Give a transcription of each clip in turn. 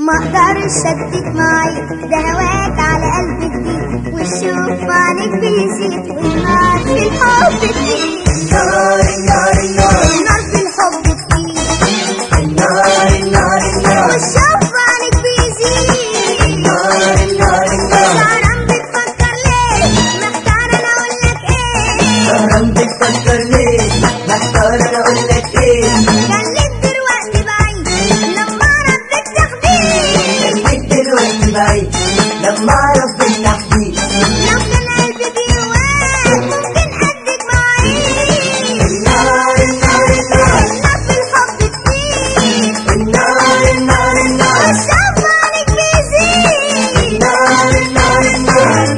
ما اقدرش اديك معايا ده هواك على قلبي جديد والشوف عليك بيزيد والنار في الحب كتير النار النار النار النار في الحب كتير النار النار النار والشوف عليك بيزيد النار النار النار سهران بتفكر ليه محتار انا اقول لك ايه سهران بتفكر ليه محتار انا اقول لك ايه خليك دلوقتي بعيد لما ربك تاخديه خليك دلوقتي بعيد لما اعرف بالتحديد لو كان قلبي بيهواك ممكن اديك معايا النار النار النار النار في الحب كتير النار النار النار والشوف عليك بيزيد النار النار النار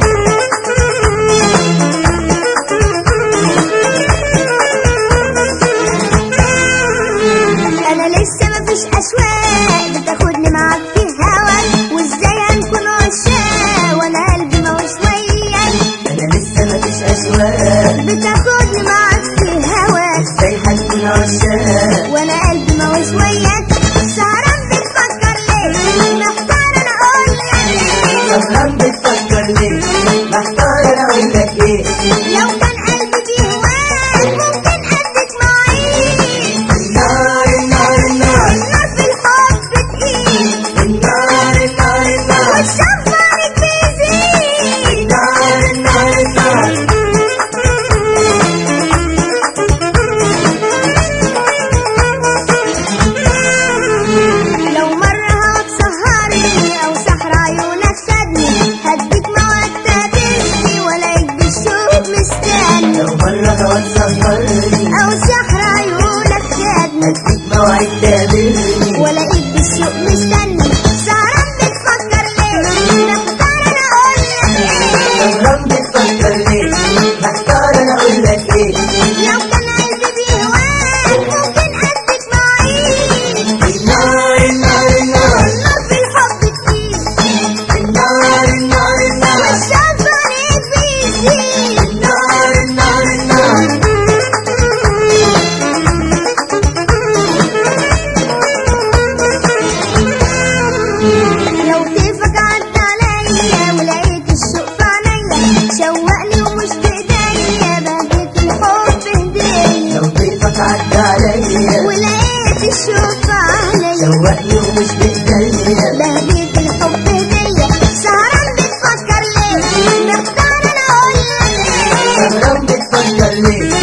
انا لسه مفيش اشواق بتاخدني معاك في هواك وازاي هنكون عشاق وانا قلبي ما هوش وياك انا لسه مفيش اشواق بتاخدني معاك في هواك ازاي هنكون عشاق وانا قلبي ما هوش وياك سهران بتفكر ليه محتار انا اقول لك ايه سهران بتفكر ليه محتار انا اقول لك ايه لو كان قلبي بيهواك ممكن اديك معايا النار النار النار النار في الحب تقيل النار النار النار والشوف عليك بيزيد النار النار النار لو مرة هواك سهرني أو سحر عيونك خدني هديك مواد تقابلني ولاقيك بالشوق مستني لو مرة هواك سهرني أو سحر عيونك خدني اديك موعد تقابلني ولاقيك بالشوق مستني سهران بتفكر ليه محتار أنا أقول لك إيه سهران بتفكر ليه محتار انا اقول لك ايه لو كان قلبي بيهواك ممكن أديك معايا النار النار النار النار في الحب كتير النار النار النار والشوق عليك بيزيد النار النار النار لو كيفك عدى عليا ولقيت الشوق في عينيا شوقني ومش بايديا بهديك الحب هدية لو ضيفك عدى عليا ولقيت الشوق في عينيا شوقني ومش بايديا بهديك الحب هدية سهران بتفكر ليه محتار انا اقول لك ايه سهران بتفكر ليه